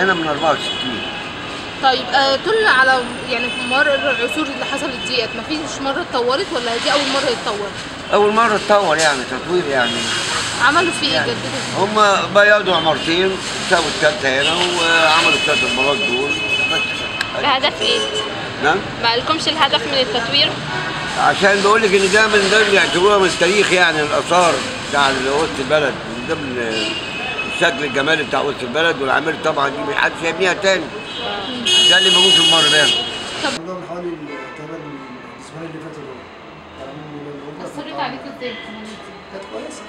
هنا من 64 طيب آه طول على يعني في مر العصور اللي حصلت ديت مفيش مره اتطورت ولا دي اول مره يتطور اول مره اتطور يعني تطوير يعني عملوا فيه ايه يعني جددوا فيه هم بيضوا عمارتين سووا الثالثه هنا وعملوا الثلاث عمارات دول بس بهدف ايه؟ نعم ما قالكمش الهدف من التطوير؟ عشان بقول لك ان ده من ضمن يعتبروها من التاريخ يعني الاثار بتاع وسط البلد من ضمن الشكل الجمالي بتاع وسط البلد والعمير طبعا دي محدش هيبنيها تاني ده اللي موجود في المره ده عندهم حوالي تقريبا الاسبوعين اللي فاتوا دول يعني من الأوروبا اثرت عليك ازاي كانت كويسه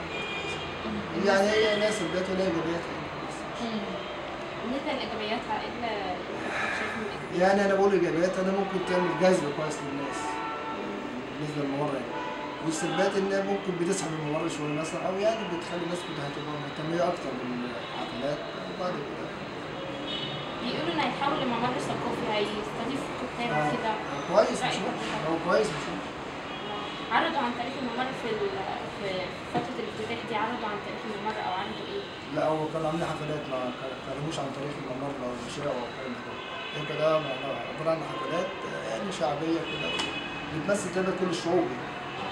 يعني هي ناس البيت ولا ايجابيات بالنسبه لايجابياتها ايه اللي شايف من الإيجابيات؟ يعني انا بقول ايجابيات انا ممكن تعمل جذب كويس للناس بالنسبه للممر يعني والسلبيات انها ممكن بتسحب الممر شويه مثلا او يعني بتخلي الناس كلها تبقى مهتميه اكتر بالحفلات وبعد كده بيقولوا ان هيتحول لممر ثقافي هيستضيف كتاب آه، كده كويس مش رأيك وحش إيه؟ هو كويس مش وحش عرضوا عن تاريخ الممر في ال- في فتره الافتتاح دي عرضوا عن تاريخ الممر او عرضوا ايه؟ لا هو كانوا عاملين حفلات ما كلموش عن تاريخ الممر او الشارع او الكلام ده هي كده عباره عن حفلات يعني شعبيه كده بتمثل كده كل الشعوب يعني.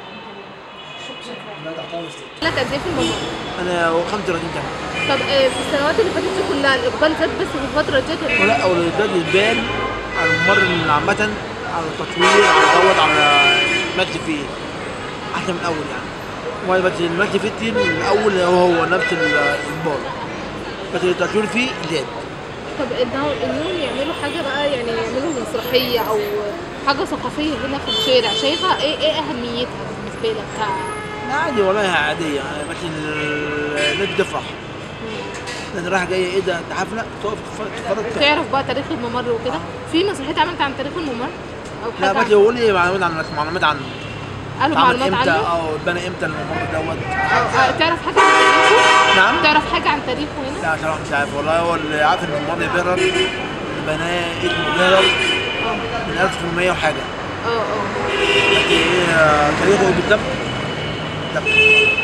شكرا لا تحتوي الاستثمار لك قد ايه في الممر انا هو 35 سنه طب آه في السنوات اللي فاتت دي كلها الاقبال زاد بس في الفتره ديت ولا ولا او الجداد يبان على الممر عامة على التطوير على دوت على المجد فيه احسن من الاول يعني وما بس المجد فيه دي من الاول هو هو نفس الاقبال بس التطوير فيه زاد طب انهم انهم يعملوا حاجه بقى يعني يعملوا مسرحيه او حاجه ثقافيه هنا في الشارع شايفها ايه ايه اهميتها بالنسبه لك ك- لا عادي والله عادية يعني بس الناس بتفرح الناس رايحة جاية ايه ده ده حفلة تقف تتفرج تتفرج فيها. تعرف بقى تاريخ الممر وكده في مسرحيه اتعملت عن تاريخ الممر او لا حاجه بس يقول لي معلومات عن معلومات عنه قالوا اتعمل معلومات امتى عنه اه اتبنى امتى الممر دوت أو- آه، تعرف حاجه عن تاريخه نعم تعرف حاجه عن تاريخه هنا لا صراحة مش عارف والله هو اللي عارف ان الماضي بيرر بناه اسمه بيرر من 1800 وحاجة اه اه لكن ايه تاريخه بالضبط لا